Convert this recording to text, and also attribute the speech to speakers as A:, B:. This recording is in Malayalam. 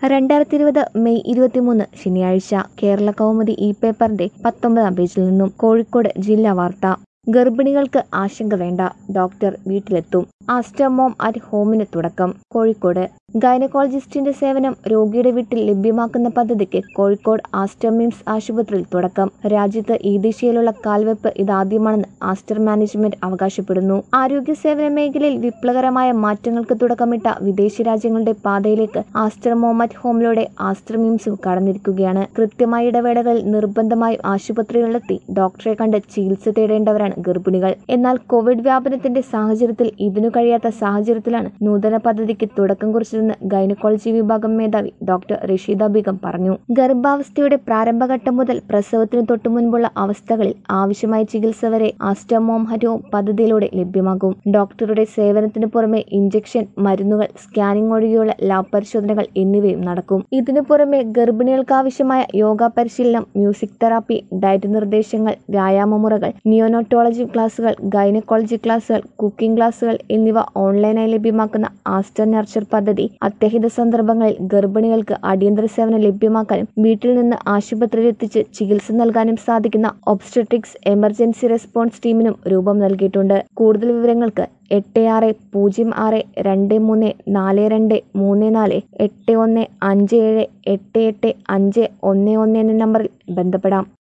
A: രണ്ടായിരത്തി ഇരുപത് മെയ് ഇരുപത്തിമൂന്ന് ശനിയാഴ്ച കേരള കൗമുദി ഇ പേപ്പറിന്റെ പത്തൊമ്പതാം പേജിൽ നിന്നും കോഴിക്കോട് ജില്ലാ വാർത്ത ഗർഭിണികൾക്ക് ആശങ്ക വേണ്ട ഡോക്ടർ വീട്ടിലെത്തും ആസ്റ്റർമോം അറ്റ് ഹോമിന് തുടക്കം കോഴിക്കോട് ഗൈനക്കോളജിസ്റ്റിന്റെ സേവനം രോഗിയുടെ വീട്ടിൽ ലഭ്യമാക്കുന്ന പദ്ധതിക്ക് കോഴിക്കോട് ആസ്റ്റർ മിംസ് ആശുപത്രിയിൽ തുടക്കം രാജ്യത്ത് ഈ ദിശയിലുള്ള കാൽവെപ്പ് ഇതാദ്യമാണെന്ന് ആസ്റ്റർ മാനേജ്മെന്റ് അവകാശപ്പെടുന്നു ആരോഗ്യ സേവന മേഖലയിൽ വിപ്ലവകരമായ മാറ്റങ്ങൾക്ക് തുടക്കമിട്ട വിദേശ രാജ്യങ്ങളുടെ പാതയിലേക്ക് ആസ്റ്റർ മോമറ്റ് ഹോമിലൂടെ ആസ്റ്റർ മിംസും കടന്നിരിക്കുകയാണ് കൃത്യമായ ഇടവേളകളിൽ നിർബന്ധമായും ആശുപത്രികളിലെത്തി ഡോക്ടറെ കണ്ട് ചികിത്സ തേടേണ്ടവരാണ് ഗർഭിണികൾ എന്നാൽ കോവിഡ് വ്യാപനത്തിന്റെ സാഹചര്യത്തിൽ ഇതിനു കഴിയാത്ത സാഹചര്യത്തിലാണ് നൂതന പദ്ധതിക്ക് തുടക്കം കുറിച്ചതെന്ന് ഗൈനക്കോളജി വിഭാഗം മേധാവി ഡോക്ടർ റഷീദ ബീഗം പറഞ്ഞു ഗർഭാവസ്ഥയുടെ പ്രാരംഭഘട്ടം മുതൽ പ്രസവത്തിന് തൊട്ടു മുൻപുള്ള അവസ്ഥകളിൽ ആവശ്യമായ ചികിത്സ വരെ ആസ്റ്റമോം ഹരവും പദ്ധതിയിലൂടെ ലഭ്യമാകും ഡോക്ടറുടെ സേവനത്തിന് പുറമെ ഇഞ്ചക്ഷൻ മരുന്നുകൾ സ്കാനിംഗ് ഒഴികെയുള്ള ലാബ് പരിശോധനകൾ എന്നിവയും നടക്കും ഇതിനു പുറമെ ഗർഭിണികൾക്കാവശ്യമായ യോഗ പരിശീലനം മ്യൂസിക് തെറാപ്പി ഡയറ്റ് നിർദ്ദേശങ്ങൾ വ്യായാമമുറകൾ നിയോനോട്ടോളജി ക്ലാസുകൾ ഗൈനക്കോളജി ക്ലാസുകൾ കുക്കിംഗ് ക്ലാസുകൾ എന്നിവ ഓൺലൈനായി ലഭ്യമാക്കുന്ന ആസ്റ്റർ നർച്ചർ പദ്ധതി അത്യഹിത സന്ദർഭങ്ങളിൽ ഗർഭിണികൾക്ക് അടിയന്തര സേവനം ലഭ്യമാക്കാനും വീട്ടിൽ നിന്ന് ആശുപത്രിയിലെത്തിച്ച് ചികിത്സ നൽകാനും സാധിക്കുന്ന ഒബ്സ്റ്റട്രിക്സ് എമർജൻസി റെസ്പോൺസ് ടീമിനും രൂപം നൽകിയിട്ടുണ്ട് കൂടുതൽ വിവരങ്ങൾക്ക് എട്ട് ആറ് പൂജ്യം ആറ് രണ്ട് മൂന്ന് നാല് രണ്ട് മൂന്ന് നാല് എട്ട് ഒന്ന് അഞ്ച് ഏഴ് എട്ട് എട്ട് അഞ്ച് ഒന്ന് ഒന്ന് എന്ന നമ്പറിൽ ബന്ധപ്പെടാം